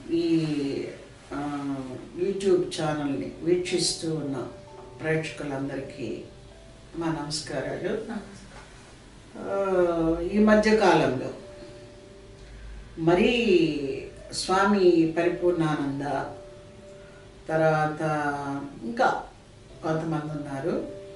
ఈ ఆ, యూట్యూబ్ ఛానల్ని వీక్షిస్తూ ఉన్న ప్రేక్షకులందరికీ మా నమస్కారాలు ఆ, ఈ మధ్య కాలంలో మరీ స్వామి పరిపూర్ణానంద తర్వాత ఇంకా కొంతమంది ఉన్నారు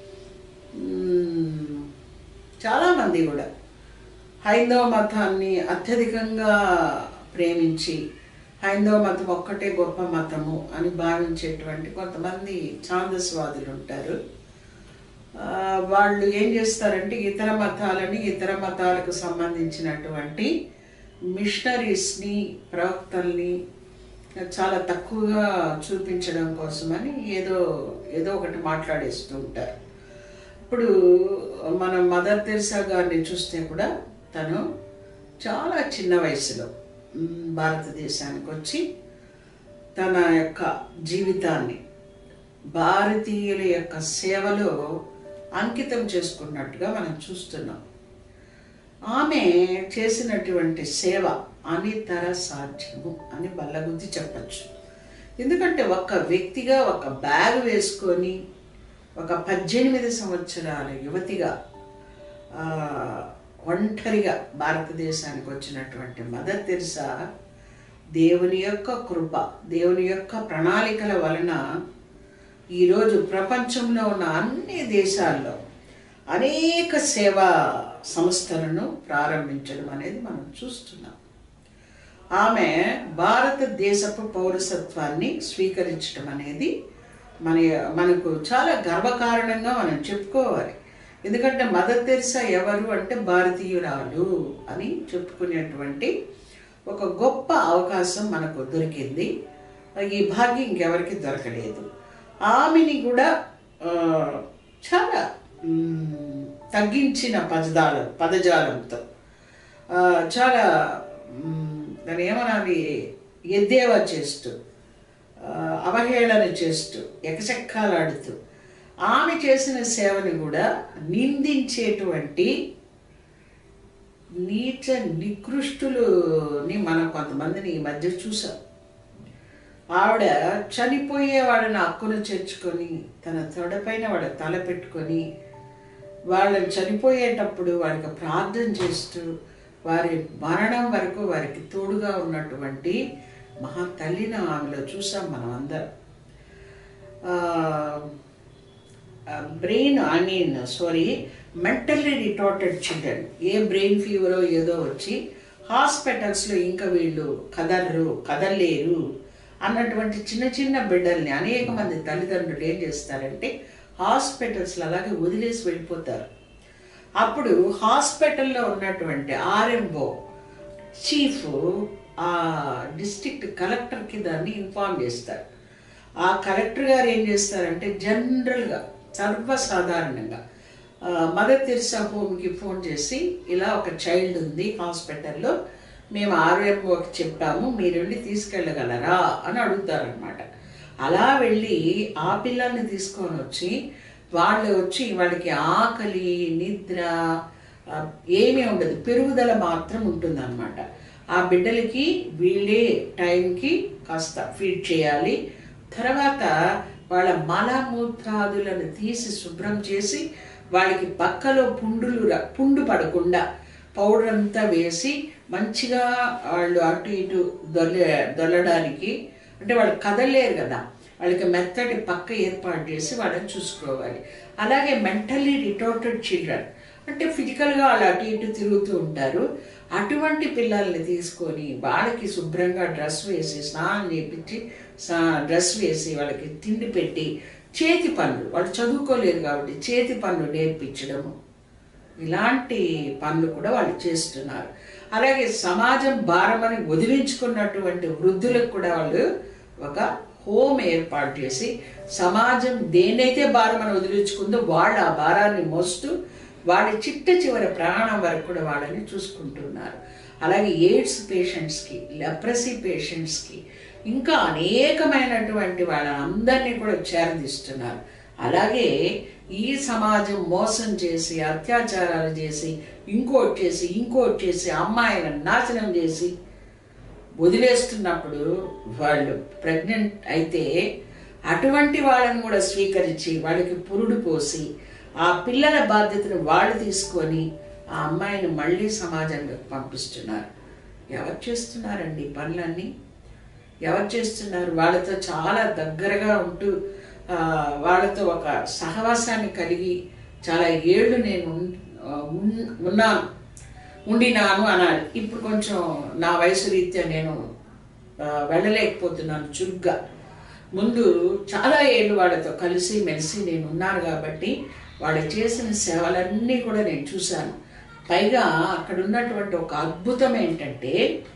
మ్మ్, చాలామంది కూడా హైందవ మతాన్ని అత్యధికంగా ప్రేమించి హైందవ మతం ఒక్కటే గొప్ప మతము అని భావించేటువంటి కొంతమంది ఛాందస్వాదులు ఉంటారు ఆ, వాళ్ళు ఏం చేస్తారంటే ఇతర మతాలని ఇతర మతాలకు సంబంధించినటువంటి మిషనరీస్ని ప్రవక్తల్ని చాలా తక్కువగా చూపించడం కోసమని ఏదో ఏదో ఒకటి మాట్లాడేస్తూ ఉంటారు ఇప్పుడు మన మదర్ తెరిసా గారిని చూస్తే కూడా తను చాలా చిన్న వయసులో మ్, భారతదేశానికి వచ్చి తన యొక్క జీవితాన్ని భారతీయుల యొక్క సేవలో అంకితం చేసుకున్నట్టుగా మనం చూస్తున్నాం ఆమె చేసినటువంటి సేవ అనితర సాధ్యము అని బల్లగుద్ది చెప్పచ్చు ఎందుకంటే ఒక వ్యక్తిగా ఒక బ్యాగ్ వేసుకొని ఒక పద్దెనిమిది సంవత్సరాల యువతిగా ఆ, ఒంటరిగా భారతదేశానికి వచ్చినటువంటి మదర్ తెరిసా దేవుని యొక్క కృప దేవుని యొక్క ప్రణాళికల వలన ఈరోజు ప్రపంచంలో ఉన్న అన్ని దేశాల్లో అనేక సేవా సంస్థలను ప్రారంభించడం అనేది మనం చూస్తున్నాం ఆమె భారతదేశపు పౌరసత్వాన్ని స్వీకరించడం అనేది మన మనకు చాలా గర్వకారణంగా మనం చెప్పుకోవాలి ఎందుకంటే మదర్ తెరిసా ఎవరు అంటే భారతీయురాలు అని చెప్పుకునేటువంటి ఒక గొప్ప అవకాశం మనకు దొరికింది ఈ భాగ్యం ఇంకెవరికి దొరకలేదు ఆమెని కూడా ఆ, చాలా మ్, తగ్గించిన పదజాల పదజాలంతో ఆ, చాలా మ్, దాన్ని ఏమనాలి ఎద్దేవా చేస్తూ ఆ, అవహేళన చేస్తూ ఎకచక్కాలాడుతూ ఆమె చేసిన సేవని కూడా నిందించేటువంటి నీచ నికృష్టులని మనం కొంతమందిని ఈ మధ్య చూసాం ఆవిడ చనిపోయే వాళ్ళని హక్కును చేర్చుకొని తన తొడపైన వాళ్ళ తల పెట్టుకొని వాళ్ళని చనిపోయేటప్పుడు వారికి ప్రార్థన చేస్తూ వారి మరణం వరకు వారికి తోడుగా ఉన్నటువంటి మహా తల్లిని ఆమెలో చూసాం మనం అందరం brain I mean sorry mentally retarded children ఏ బ్రెయిన్ ఫీవరో ఏదో వచ్చి హాస్పిటల్స్లో ఇంకా వీళ్ళు కదలరు కదలలేరు అన్నటువంటి చిన్న చిన్న బిడ్డల్ని అనేక మంది తల్లిదండ్రులు ఏం చేస్తారంటే హాస్పిటల్స్లో అలాగే వదిలేసి వెళ్ళిపోతారు అప్పుడు హాస్పిటల్లో ఉన్నటువంటి ఆర్ఎంఓ చీఫ్ ఆ డిస్ట్రిక్ట్ కలెక్టర్కి దాన్ని ఇన్ఫార్మ్ చేస్తారు ఆ కలెక్టర్ గారు ఏం చేస్తారంటే జనరల్గా సర్వసాధారణంగా ఆ, మదర్ తెరిసా హోమ్కి ఫోన్ చేసి ఇలా ఒక చైల్డ్ ఉంది హాస్పిటల్లో మేము ఆర్ఎంఓకి చెప్పాము మీరు వెళ్ళి తీసుకెళ్ళగలరా అని అడుగుతారనమాట అలా వెళ్ళి ఆ పిల్లల్ని తీసుకొని వచ్చి వాళ్ళు వచ్చి వాళ్ళకి ఆకలి నిద్ర ఆ, ఏమీ ఉండదు పెరుగుదల మాత్రం ఉంటుందన్నమాట ఆ బిడ్డలకి వీళ్ళే టైంకి కాస్త ఫీడ్ చేయాలి తర్వాత వాళ్ళ మలమూత్రాదులను తీసి శుభ్రం చేసి వాళ్ళకి పక్కలో పుండులు ర- పుండు పడకుండా పౌడర్ అంతా వేసి మంచిగా వాళ్ళు అటు ఇటు దొల్ల దొల్లడానికి అంటే వాళ్ళు కదలలేరు కదా వాళ్ళకి మెత్తటి పక్క ఏర్పాటు చేసి వాళ్ళని చూసుకోవాలి అలాగే మెంటల్లీ రిటార్టెడ్ చిల్డ్రన్ అంటే ఫిజికల్గా వాళ్ళు అటు ఇటు తిరుగుతూ ఉంటారు అటువంటి పిల్లల్ని తీసుకొని వాళ్ళకి శుభ్రంగా డ్రెస్ వేసి స్నానం చేపించి డ్రెస్ వేసి వాళ్ళకి తిండి పెట్టి చేతి పనులు వాళ్ళు చదువుకోలేరు కాబట్టి చేతి పనులు నేర్పించడము ఇలాంటి పనులు కూడా వాళ్ళు చేస్తున్నారు అలాగే సమాజం భారమని వదిలించుకున్నటువంటి వృద్ధులకు కూడా వాళ్ళు ఒక హోమ్ ఏర్పాటు చేసి సమాజం దేనైతే భారమని వదిలించుకుందో వాళ్ళు ఆ భారాన్ని మోస్తూ వాళ్ళ చిట్ట చివరి ప్రాణం వరకు కూడా వాళ్ళని చూసుకుంటున్నారు అలాగే ఎయిడ్స్ పేషెంట్స్కి లెప్రసీ పేషెంట్స్కి ఇంకా అనేకమైనటువంటి వాళ్ళందరినీ కూడా చేరదీస్తున్నారు అలాగే ఈ సమాజం మోసం చేసి అత్యాచారాలు చేసి ఇంకోటి చేసి ఇంకోటి చేసి అమ్మాయిలను నాశనం చేసి వదిలేస్తున్నప్పుడు వాళ్ళు ప్రెగ్నెంట్ అయితే అటువంటి వాళ్ళని కూడా స్వీకరించి వాళ్ళకి పురుడు పోసి ఆ పిల్లల బాధ్యతను వాళ్ళు తీసుకొని ఆ అమ్మాయిని మళ్ళీ సమాజంలోకి పంపిస్తున్నారు ఎవరు చేస్తున్నారండి ఈ పనులన్నీ ఎవరు చేస్తున్నారు వాళ్ళతో చాలా దగ్గరగా ఉంటూ ఆ, వాళ్ళతో ఒక సహవాసాన్ని కలిగి చాలా ఏళ్ళు నేను ఉన్- ఆ, ఉన్- ఉన్నాను ఉండినాను అనాలి ఇప్పుడు కొంచెం నా వయసు రీత్యా నేను ఆ, వెళ్ళలేకపోతున్నాను చురుగ్గా ముందు చాలా ఏళ్ళు వాళ్ళతో కలిసి మెలిసి నేను ఉన్నాను కాబట్టి వాళ్ళు చేసిన సేవలన్నీ కూడా నేను చూశాను పైగా అక్కడ ఉన్నటువంటి ఒక అద్భుతం ఏంటంటే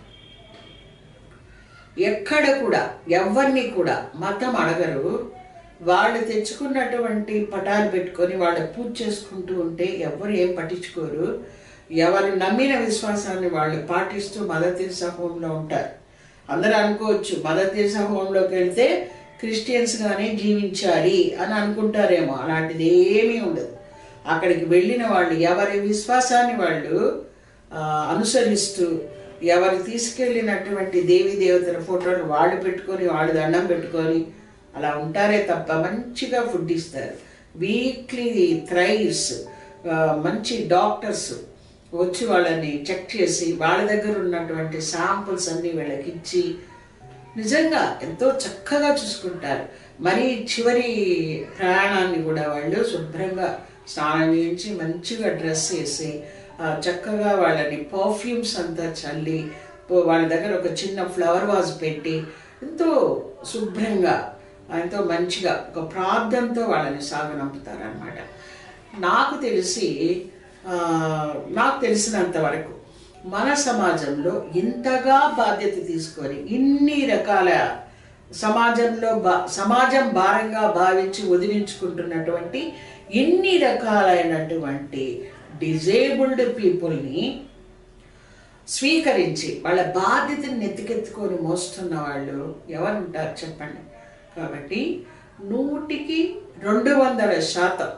ఎక్కడ కూడా ఎవరిని కూడా మతం అడగరు వాళ్ళు తెచ్చుకున్నటువంటి పటాలు పెట్టుకొని వాళ్ళు పూజ చేసుకుంటూ ఉంటే ఎవరు ఏం పట్టించుకోరు ఎవరు నమ్మిన విశ్వాసాన్ని వాళ్ళు పాటిస్తూ మదర్ తెరిసా హోంలో ఉంటారు అందరూ అనుకోవచ్చు మదర్ తెరిసా హోంలోకి వెళ్తే క్రిస్టియన్స్గానే జీవించాలి అని అనుకుంటారేమో అలాంటిది ఏమీ ఉండదు అక్కడికి వెళ్ళిన వాళ్ళు ఎవరి విశ్వాసాన్ని వాళ్ళు ఆ, అనుసరిస్తూ ఎవరు తీసుకెళ్ళినటువంటి దేవి దేవతల ఫోటోలు వాళ్ళు పెట్టుకొని వాళ్ళు దండం పెట్టుకొని అలా ఉంటారే తప్ప మంచిగా ఫుడ్ ఇస్తారు వీక్లీ థ్రైస్ మంచి డాక్టర్స్ వచ్చి వాళ్ళని చెక్ చేసి వాళ్ళ దగ్గర ఉన్నటువంటి శాంపుల్స్ అన్నీ వీళ్ళకి ఇచ్చి నిజంగా ఎంతో చక్కగా చూసుకుంటారు మరి చివరి ప్రయాణాన్ని కూడా వాళ్ళు శుభ్రంగా స్నానం చేయించి మంచిగా డ్రెస్ వేసి ఆ, చక్కగా వాళ్ళని పర్ఫ్యూమ్స్ అంతా చల్లి పో- వాళ్ళ దగ్గర ఒక చిన్న ఫ్లవర్ వాజ్ పెట్టి ఎంతో శుభ్రంగా ఎంతో మంచిగా ఒక ప్రార్థనతో వాళ్ళని సాగనంపుతారనమాట నాకు తెలిసి ఆ, నాకు తెలిసినంత వరకు మన సమాజంలో ఇంతగా బాధ్యత తీసుకొని ఇన్ని రకాల సమాజంలో బా సమాజం భారంగా భావించి వదిలించుకుంటున్నటువంటి ఇన్ని రకాలైనటువంటి డిజేబుల్డ్ పీపుల్ని స్వీకరించి వాళ్ళ బాధ్యతను నెత్తికెత్తుకొని మోస్తున్న వాళ్ళు ఎవరు ఉంటారు చెప్పండి కాబట్టి నూటికి రెండు వందల శాతం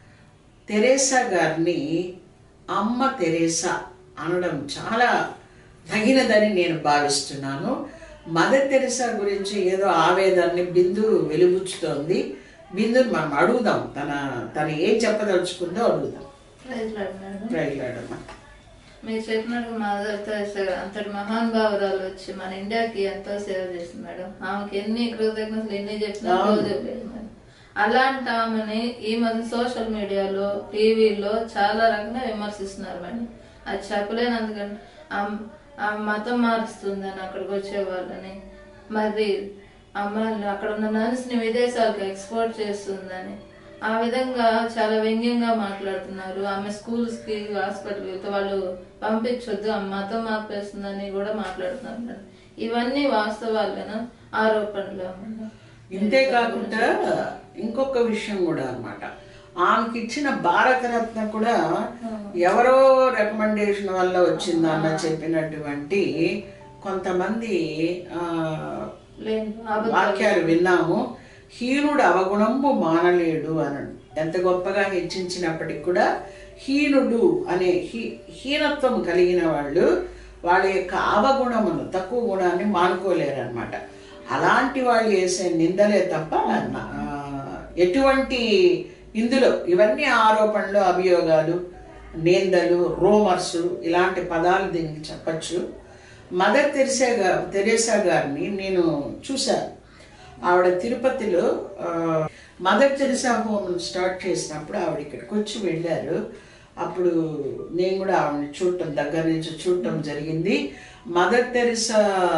తెరేసా గారిని అమ్మ తెరేసా అనడం చాలా తగినదని నేను భావిస్తున్నాను మదర్ తెరేసా గురించి ఏదో ఆవేదాన్ని బిందు వెలుబుచ్చుతోంది బిందుని మనం అడుగుదాం తన తను ఏం చెప్పదలుచుకుందో అడుగుదాం ప్రైజ్ లార్డ్ మేడం ప్రజలాడమ్మా మీరు చెప్పినట్టు మదర్ తెరెసా అంతటి మహానుభావురాలు వచ్చి మన ఇండియాకి ఎంతో సేవ చేసింది మేడం ఆమెకి ఎన్ని కృతజ్ఞతలు ఎన్ని చెప్పినా అవును. రోజు లేదు మేడం అలాంటి ఆమెని ఈ మధ్య సోషల్ మీడియాలో టీవీలో చాలా రకంగా విమర్శిస్తున్నారు మేడం అది చెప్పలేనందుకంటే ఆమె- ఆమె మతం మారుస్తుందని అక్కడికి వచ్చే వాళ్ళని మరి అమ్మాయిలు అక్కడ ఉన్న నర్స్ని విదేశాలకు ఎక్స్పోర్ట్ చేస్తుందని ఆ విధంగా చాలా వ్యంగ్యంగా మాట్లాడుతున్నారు ఆమె స్కూల్స్ కి హాస్పిటల్ వెళ్తే వాళ్ళు పంపించొద్దు ఆమె మతం మార్పేస్తుందని కూడా మాట్లాడుతున్నారు మేడం. ఇవన్నీ వాస్తవాలేనా ఆరోపణలు మేడం? ఇంతే కాకుండా ఇంకొక విషయం కూడా అన్నమాట ఆమెకి ఇచ్చిన భారతరత్న కూడా ఎవరో రికమెండేషన్ వల్ల వచ్చిందన్న చెప్పినటువంటి కొంతమంది ఆ, లేదు అబద్ధాలు. వాక్యాలు విన్నాము హీనుడు అవగుణంబు మానలేడు అని ఎంత గొప్పగా హెచ్చించినప్పటికి కూడా హీనుడు అనే హీ హీనత్వం కలిగిన వాళ్ళు వాళ్ళ యొక్క అవగుణమును తక్కువ గుణాన్ని మానుకోలేరు అనమాట అలాంటి వాళ్ళు వేసే నిందలే తప్ప నా- ఆ, ఎటువంటి ఇందులో ఇవన్నీ ఆరోపణలు అభియోగాలు నిందలు రోమర్స్ ఇలాంటి పదాలు దీనికి చెప్పచ్చు మదర్ తెరిసా గా తెరేసా గారిని నేను చూశాను ఆవిడ తిరుపతిలో ఆ, మదర్ తెరిసా హోమ్ స్టార్ట్ చేసినప్పుడు ఆవిడ ఇక్కడికి వచ్చి వెళ్ళారు అప్పుడు నేను కూడా ఆవిడని చూడటం దగ్గర నుంచి చూడటం జరిగింది మదర్ తెరిసా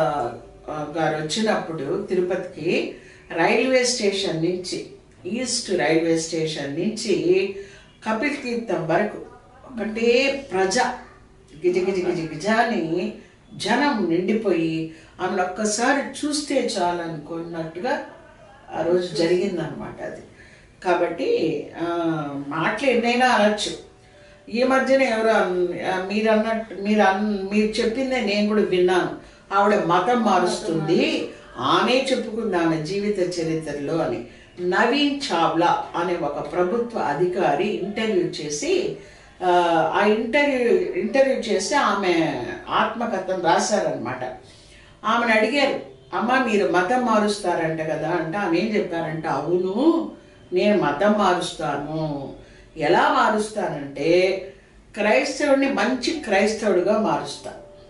ఆ, గారు వచ్చినప్పుడు తిరుపతికి రైల్వే స్టేషన్ నుంచి ఈస్ట్ రైల్వే స్టేషన్ నుంచి కపిల్ తీర్థం వరకు ఒకటే ప్రజ గిజ గిజ గిజ గిజాని జనం నిండిపోయి ఆమెను ఒక్కసారి చూస్తే చాలనుకున్నట్టుగా ఆ రోజు జరిగిందనమాట అది కాబట్టి ఆ, మాటలు ఎన్నైనా అనొచ్చు ఈ మధ్యన ఎవరో అన్- ఆ, మీరు అన్నట్టు మీరు అన్ మీరు చెప్పిందే నేను కూడా విన్నాను ఆవిడ మతం మారుస్తుంది ఆమె చెప్పుకుంది ఆమె జీవిత చరిత్రలో అని నవీన్ చావ్లా అనే ఒక ప్రభుత్వ అధికారి ఇంటర్వ్యూ చేసి ఆ, ఆ ఇంటర్వ్యూ ఇంటర్వ్యూ చేసి ఆమె ఆత్మకథను రాశారనమాట ఆమెను అడిగారు అమ్మ మీరు మతం మారుస్తారంట కదా అంటే ఆమె ఏం చెప్పారంట అవును నేను మతం మారుస్తాను ఎలా మారుస్తానంటే క్రైస్తవుడిని మంచి క్రైస్తవుడిగా మారుస్తా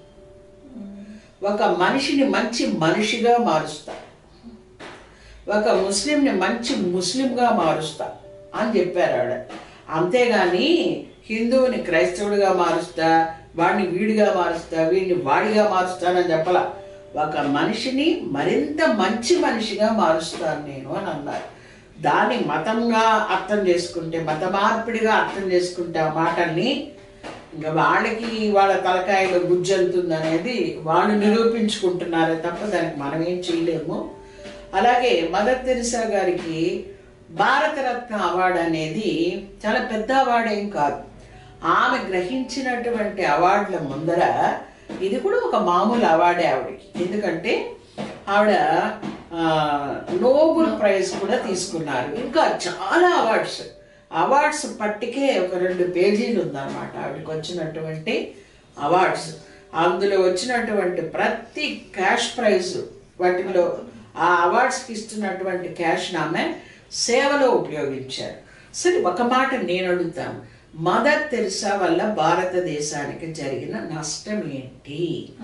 ఒక మనిషిని మంచి మనిషిగా మారుస్తా ఒక ముస్లింని మంచి ముస్లింగా మారుస్తా అని చెప్పారు ఆవిడ అంతేగాని హిందువుని క్రైస్తవుడిగా మారుస్తా వాడిని వీడిగా మారుస్తా వీడిని వాడిగా మారుస్తానని చెప్పలా ఒక మనిషిని మరింత మంచి మనిషిగా మారుస్తాను నేను అని అన్నారు దాన్ని మతంగా అర్థం చేసుకుంటే మత మార్పిడిగా అర్థం చేసుకుంటే ఆ మాటల్ని ఇంకా వాళ్ళకి వాళ్ళ తలకాయలో గుజ్జెళ్తుంది అనేది వాళ్ళు నిరూపించుకుంటున్నారే తప్ప దానికి మనం ఏం చేయలేము అలాగే మదర్ తెరిసా గారికి భారతరత్న అవార్డు అనేది చాలా పెద్ద అవార్డు ఏం కాదు ఆమె గ్రహించినటువంటి అవార్డుల ముందర ఇది కూడా ఒక మామూలు అవార్డే ఆవిడకి ఎందుకంటే ఆవిడ ఆ, నోబెల్ ప్రైజ్ కూడా తీసుకున్నారు ఇంకా చాలా అవార్డ్స్ అవార్డ్స్ పట్టికే ఒక రెండు పేజీలు ఉందన్నమాట ఆవిడకి వచ్చినటువంటి అవార్డ్స్ అందులో వచ్చినటువంటి ప్రతి క్యాష్ ప్రైజ్ వాటిలో ఆ అవార్డ్స్కి ఇస్తున్నటువంటి క్యాష్ ఆమె సేవలో ఉపయోగించారు సరే ఒక మాట నేను అడుగుతాను మదర్ తెరిసా వల్ల భారతదేశానికి జరిగిన నష్టం ఏంటి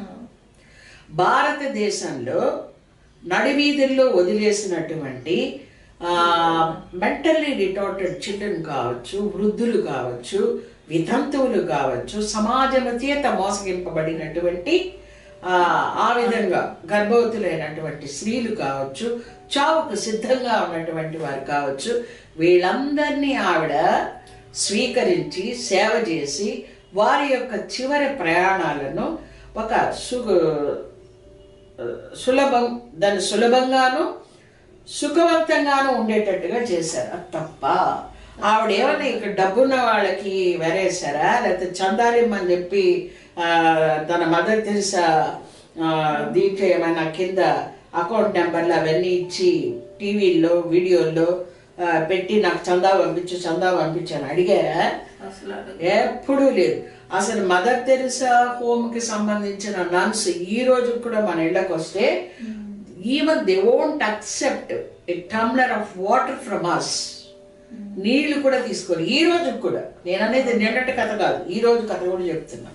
భారతదేశంలో నడివీధుల్లో వదిలేసినటువంటి మెంటల్లీ రిటార్టెడ్ చిల్డ్రన్ కావచ్చు వృద్ధులు కావచ్చు వితంతువులు కావచ్చు సమాజం చేత మోసగింపబడినటువంటి ఆ, ఆ విధంగా గర్భవతులైనటువంటి స్త్రీలు కావచ్చు చావుకు సిద్ధంగా ఉన్నటువంటి వారు కావచ్చు వీళ్ళందరినీ ఆవిడ స్వీకరించి సేవ చేసి వారి యొక్క చివరి ప్రయాణాలను ఒక సు సులభం దాన్ని సులభంగాను సుఖవంతంగాను ఉండేటట్టుగా చేశారు అది తప్ప ఆవిడ ఏమన్నా ఇక్కడ డబ్బున్న వాళ్ళకి వెరేసారా లేకపోతే చందాలిమ్మని చెప్పి ఆ, తన మదర్ తెలిసా దీంట్లో ఏమైనా కింద అకౌంట్ నెంబర్లు అవన్నీ ఇచ్చి టీవీల్లో వీడియోల్లో ఆ, పెట్టి నాకు చందా పంపించు చందా పంపించాను అడిగారా అసలు అడగ- ఎప్పుడూ లేదు అసలు మదర్ తెరిసా హోమ్ కి సంబంధించిన నన్స్ ఈ రోజు కూడా మన ఇళ్ళకి వస్తే even they won't accept a tumbler of water from us నీళ్లు కూడా తీసుకోరు ఈ రోజు కూడా నేను అనేది నిన్నటి కథ కాదు ఈ రోజు కథ కూడా చెప్తున్నా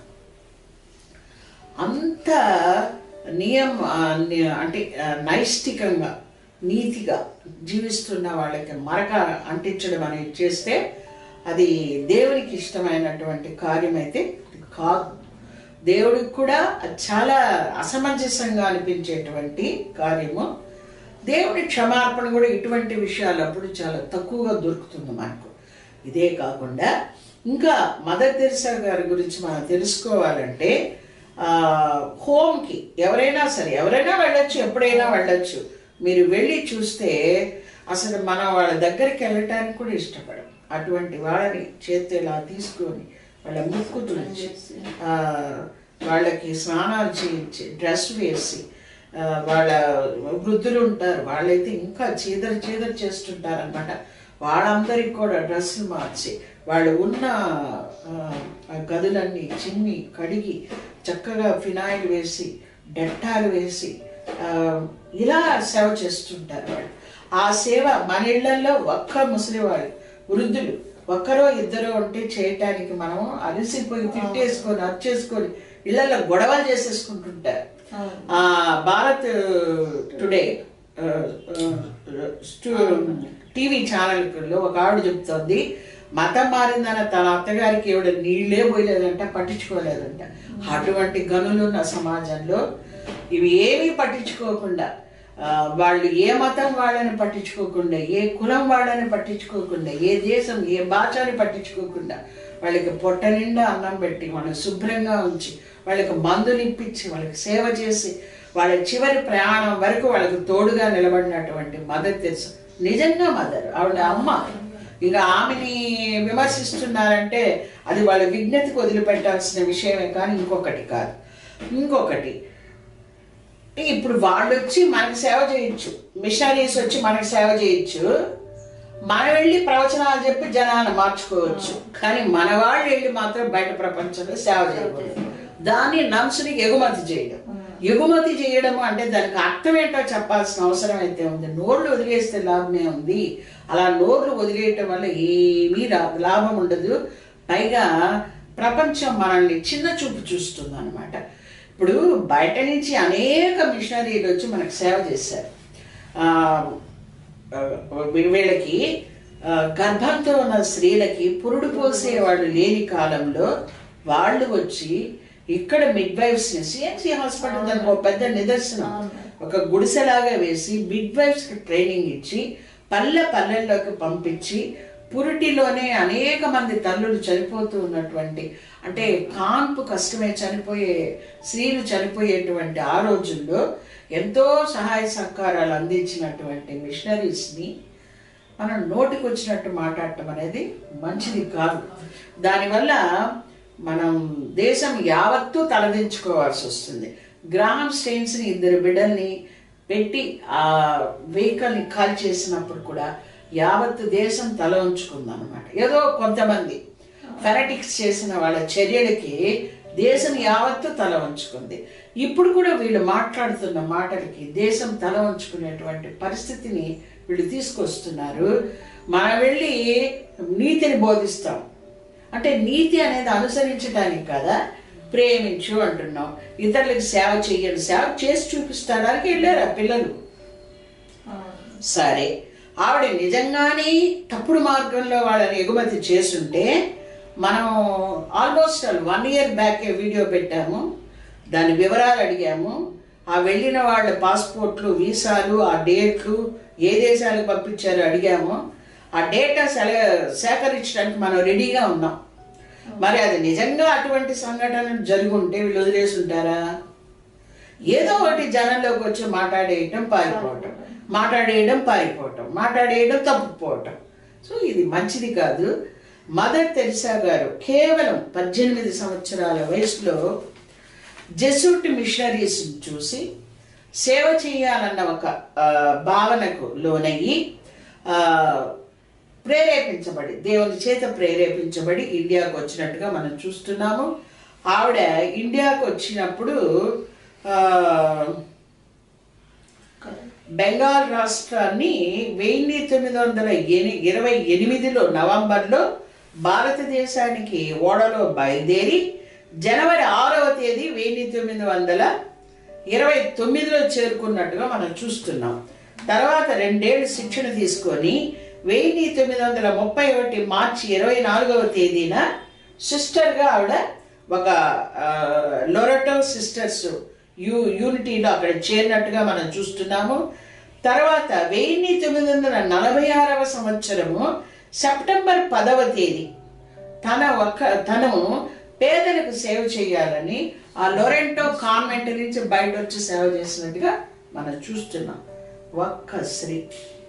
అంత నియం ఆ, ని- అంటే ఆ, నైష్టికంగా నీతిగా జీవిస్తున్న వాళ్ళకి మరక అంటించడం అనేది చేస్తే అది దేవునికి ఇష్టమైనటువంటి కార్యం అయితే కాదు దేవుడికి కూడా అది చాలా అసమంజసంగా అనిపించేటువంటి కార్యము దేవుడి క్షమార్పణ కూడా ఇటువంటి విషయాలు అప్పుడు చాలా తక్కువగా దొరుకుతుంది మనకు ఇదే కాకుండా ఇంకా మదర్ తెరిసా గారి గురించి మనం తెలుసుకోవాలంటే ఆ, హోమ్కి ఎవరైనా సరే ఎవరైనా వెళ్ళొచ్చు ఎప్పుడైనా వెళ్ళొచ్చు మీరు వెళ్ళి చూస్తే అసలు మనం వాళ్ళ దగ్గరికి వెళ్ళటానికి కూడా ఇష్టపడం అటువంటి వాళ్ళని చేతి ఇలా తీసుకొని వాళ్ళ ముక్కు తుడిచి ఆ, వాళ్ళకి స్నానాలు చేయించి డ్రెస్ వేసి ఆ, వాళ్ళ వృద్ధులు ఉంటారు వాళ్ళైతే ఇంకా చీదర చీదర చేస్తుంటారు అనమాట వాళ్ళందరికి కూడా డ్రెస్సులు మార్చి వాళ్ళు ఉన్న ఆ, ఆ గదులన్నీ చిమ్మి కడిగి చక్కగా ఫినాయిల్ వేసి డెట్టాలు వేసి ఆ, ఇలా సేవ చేస్తుంటారు వాళ్ళు ఆ సేవ మన ఇళ్లలో ఒక్క ముసలివాళ్ళు వృద్ధులు ఒక్కరో ఇద్దరో ఉంటే చేయటానికి మనం అలసిపోయి తిట్టేసుకొని అర్చేసుకొని ఇళ్లలో గొడవలు చేసేసుకుంటుంటారు అవును. ఆ భారత్ టుడే టీవీ ఛానల్లో ఒక ఆవిడ చెప్తోంది మతం మారిందన్న తన అత్తగారికి ఎవడ నీళ్ళే పోయలేదంట పట్టించుకోలేదంట అటువంటి గనులున్న సమాజంలో ఇవి ఏమీ పట్టించుకోకుండా ఆ, వాళ్ళు ఏ మతం వాళ్ళని పట్టించుకోకుండా ఏ కులం వాళ్ళని పట్టించుకోకుండా ఏ దేశం ఏ భాషని పట్టించుకోకుండా వాళ్ళకి పొట్ట నిండా అన్నం పెట్టి వాళ్ళని శుభ్రంగా ఉంచి వాళ్ళకి మందులు ఇప్పించి వాళ్ళకి సేవ చేసి వాళ్ళ చివరి ప్రయాణం వరకు వాళ్ళకి తోడుగా నిలబడినటువంటి మదర్ తెలుసు నిజంగా మదర్ ఆవిడ అమ్మ ఇంకా ఆమెని విమర్శిస్తున్నారంటే అది వాళ్ళ విజ్ఞతకు వదిలిపెట్టాల్సిన విషయమే కానీ ఇంకొకటి కాదు ఇంకొకటి ఇప్పుడు వాళ్ళు వచ్చి మనకి సేవ చేయొచ్చు మిషనరీస్ వచ్చి మనకి సేవ చేయొచ్చు మనం వెళ్ళి ప్రవచనాలు చెప్పి జనాన్ని మార్చుకోవచ్చు కానీ మన వాళ్ళు వెళ్ళి మాత్రం బయట ప్రపంచంలో సేవ చేయకూడదు దాన్ని నమ్సునికి ఎగుమతి చేయడం ఎగుమతి చేయడము అంటే దానికి అర్థం ఏంటో చెప్పాల్సిన అవసరం అయితే ఉంది నోర్లు వదిలేస్తే లాభమే ఉంది అలా నోర్లు వదిలేయటం వల్ల ఏమీ రా- లాభం ఉండదు పైగా ప్రపంచం మనల్ని చిన్న చూపు చూస్తుంది అనమాట ఇప్పుడు బయట నుంచి అనేక మిషనరీలు వచ్చి మనకు సేవ చేశారు ఆ, ఆ, వీళ్ళకి ఆ, గర్భంతో ఉన్న స్త్రీలకి పురుడు పోసే వాళ్ళు లేని కాలంలో వాళ్ళు వచ్చి ఇక్కడ మిడ్ వైఫ్స్ ని సిఎన్సి హాస్పిటల్ దానికి ఒక పెద్ద నిదర్శనం ఒక గుడిసెలాగా వేసి మిడ్ వైఫ్స్ కి ట్రైనింగ్ ఇచ్చి పల్లె పల్లెల్లోకి పంపించి పురిటిలోనే అనేక మంది తల్లులు చనిపోతూ ఉన్నటువంటి అంటే కాన్పు కష్టమే చనిపోయే స్త్రీలు చనిపోయేటువంటి ఆ రోజుల్లో ఎంతో సహాయ సహకారాలు అందించినటువంటి మిషనరీస్ని మనం నోటికి వచ్చినట్టు మాట్లాడటం అనేది మంచిది కాదు దానివల్ల మనం దేశం యావత్తూ తలదించుకోవాల్సి వస్తుంది గ్రాహం స్టెయిన్స్ని ఇద్దరు బిడ్డల్ని పెట్టి ఆ వెహికల్ని కాల్ చేసినప్పుడు కూడా యావత్తు దేశం తల ఉంచుకుందన్నమాట ఏదో కొంతమంది ఫెనటిక్స్ చేసిన వాళ్ళ చర్యలకి దేశం యావత్తు తల ఉంచుకుంది ఇప్పుడు కూడా వీళ్ళు మాట్లాడుతున్న మాటలకి దేశం తల ఉంచుకునేటువంటి పరిస్థితిని వీళ్ళు తీసుకొస్తున్నారు మనం వెళ్ళి నీతిని బోధిస్తాం అంటే నీతి అనేది అనుసరించడానికి కదా ప్రేమించు అంటున్నాం ఇతరులకు సేవ చెయ్యను సేవ చేసి చూపిస్తాడానికి వెళ్ళారు ఆ పిల్లలు సరే ఆవిడ నిజంగానే తప్పుడు మార్గంలో వాళ్ళని ఎగుమతి చేస్తుంటే మనం almost one year back video పెట్టాము దాని వివరాలు అడిగాము ఆ వెళ్ళిన వాళ్ళ పాస్పోర్ట్లు వీసాలు ఆ డేట్లు ఏ దేశాలకు పంపించారో అడిగాము ఆ డేటా సెల సేకరించడానికి మనం రెడీగా ఉన్నాం మరి అది నిజంగా అటువంటి సంఘటన జరిగి ఉంటే వీళ్ళు వదిలేసి ఉంటారా ఏదో ఒకటి జనంలోకి వచ్చి మాట్లాడేయటం పారిపోవటం మాట్లాడేయడం పారిపోవటం మాట్లాడేయడం తప్పుపోవటం సో ఇది మంచిది కాదు మదర్ తెరిసా గారు కేవలం పద్దెనిమిది సంవత్సరాల వయసులో జెసూట్ మిషనరీస్ చూసి సేవ చేయాలన్న ఒక ఆ, భావనకు లోనయ్యి ఆ, ప్రేరేపించబడి దేవుని చేత ప్రేరేపించబడి ఇండియాకు వచ్చినట్టుగా మనం చూస్తున్నాము ఆవిడ ఇండియాకు వచ్చినప్పుడు ఆ, బెంగాల్ రాష్ట్రాన్ని వెయ్యి తొమ్మిది వందల ఎని ఇరవై ఎనిమిదిలో నవంబర్లో భారతదేశానికి ఓడలో బయలుదేరి జనవరి ఆరవ తేదీ వెయ్యి తొమ్మిది వందల ఇరవై తొమ్మిదిలో చేరుకున్నట్టుగా మనం చూస్తున్నాం తర్వాత రెండేళ్లు శిక్షణ తీసుకొని వెయ్యి తొమ్మిది వందల ముప్పై ఒకటి మార్చి ఇరవై నాలుగవ తేదీన సిస్టర్గా ఆవిడ ఒక ఆ, లొరటో సిస్టర్స్ యూ యూనిటీలో అక్కడ చేరినట్టుగా మనం చూస్తున్నాము తర్వాత వెయ్యి తొమ్మిది వందల నలభై ఆరవ సంవత్సరము సెప్టెంబర్ పదవ తేదీ తన ఒక్క తను పేదలకు సేవ చేయాలని ఆ లొరెంటో కాన్వెంట్ నుంచి బయట వచ్చి సేవ చేసినట్టుగా మనం చూస్తున్నాం ఒక్క స్త్రీ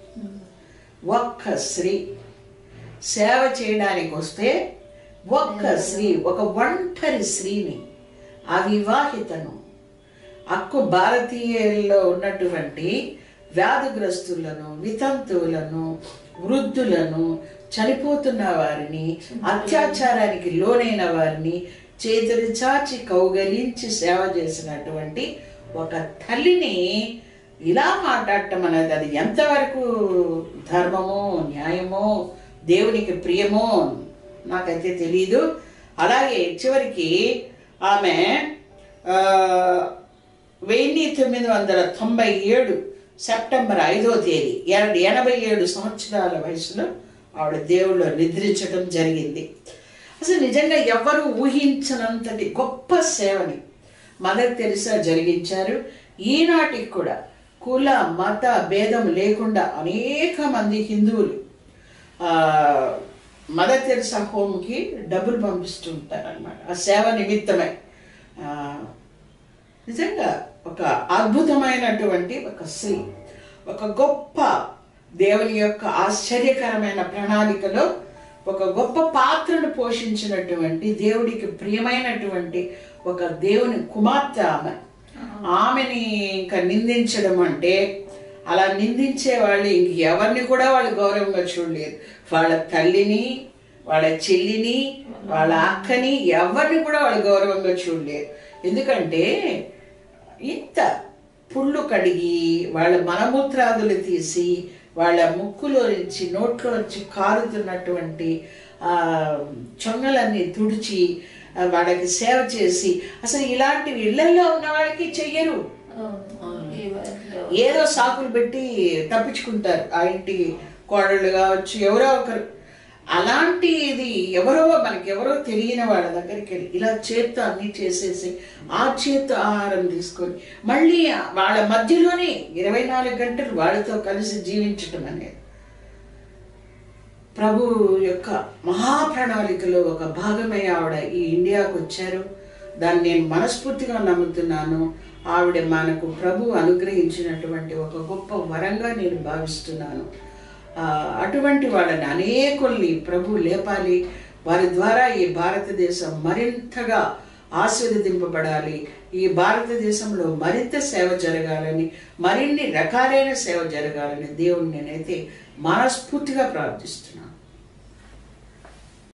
ఒక్క స్త్రీ సేవ చేయడానికి వస్తే ఒక్క స్త్రీ ఒక ఒంటరి స్త్రీని అవివాహితను అక్కు భారతీయుల్లో ఉన్నటువంటి వ్యాధిగ్రస్తులను వితంతువులను వృద్ధులను చనిపోతున్న వారిని అత్యాచారానికి లోనైన వారిని చేతులు చాచి కౌగలించి సేవ చేసినటువంటి ఒక తల్లిని ఇలా మాట్లాడటం అనేది అది ఎంతవరకు ధర్మమో న్యాయమో దేవునికి ప్రియమో నాకైతే తెలీదు అలాగే చివరికి ఆమె ఆ, వెయ్యి తొమ్మిది వందల తొంభై ఏడు సెప్టెంబర్ ఐదో తేదీ ఎన- ఎనభై ఏడు సంవత్సరాల వయసులో ఆవిడ దేవుళ్ళు నిద్రించడం జరిగింది అసలు నిజంగా ఎవ్వరూ ఊహించనంతటి గొప్ప సేవని మదర్ తెరిసా జరిగించారు ఈనాటికి కూడా కుల మత భేదం లేకుండా అనేక మంది హిందువులు ఆ, మదర్ తెరిసా హోమ్కి డబ్బులు పంపిస్తూ ఉంటారనమాట ఆ సేవ నిమిత్తమై ఆ, నిజంగా ఒక అద్భుతమైనటువంటి ఒక స్త్రీ ఒక గొప్ప దేవుని యొక్క ఆశ్చర్యకరమైన ప్రణాళికలో ఒక గొప్ప పాత్రను పోషించినటువంటి దేవుడికి ప్రియమైనటువంటి ఒక దేవుని కుమార్తె ఆమె ఆమెని ఇంకా నిందించడం అంటే అలా నిందించే వాళ్ళు ఇంక ఎవరిని కూడా వాళ్ళు గౌరవంగా చూడలేరు వాళ్ళ తల్లిని వాళ్ళ చెల్లిని వాళ్ళ అక్కని ఎవరిని కూడా వాళ్ళు గౌరవంగా చూడలేరు ఎందుకంటే ఇంత పుళ్ళు కడిగి వాళ్ళ మలమూత్రాదులు తీసి వాళ్ళ ముక్కులో నుంచి నోట్లో నుంచి కారుతున్నటువంటి ఆ, చొంగలన్నీ తుడిచి ఆ, వాళ్ళకి సేవ చేసి అసలు ఇలాంటివి ఇళ్లలో ఉన్న వాళ్ళకి చెయ్యరు అవును. ఈ వయసులో. ఏదో సాకులు పెట్టి తప్పించుకుంటారు ఆ ఇంటి కోడళ్ళు కావచ్చు ఎవరో ఒకరు అలాంటిది ఎవరో మనకి ఎవరో తెలియని వాళ్ళ దగ్గరికి వెళ్ళి ఇలా చేత్తో అన్ని చేసేసి ఆ చేత్తో ఆహారం తీసుకొని మళ్ళీ వాళ్ళ మధ్యలోనే ఇరవై నాలుగు గంటలు వాళ్ళతో కలిసి జీవించటం అనేది ప్రభు యొక్క మహాప్రణాళికలో ఒక భాగమై ఆవిడ ఈ ఇండియాకు వచ్చారు దాన్ని నేను మనస్ఫూర్తిగా నమ్ముతున్నాను ఆవిడ మనకు ప్రభు అనుగ్రహించినటువంటి ఒక గొప్ప వరంగా నేను భావిస్తున్నాను ఆ, అటువంటి వాళ్ళని అనేకుల్ని ప్రభు లేపాలి వారి ద్వారా ఈ భారతదేశం మరింతగా ఆశీర్వదింపబడాలి ఈ భారతదేశంలో మరింత సేవ జరగాలని మరిన్ని రకాలైన సేవ జరగాలని దేవుణ్ణి నేనైతే మనస్ఫూర్తిగా ప్రార్థిస్తున్నాను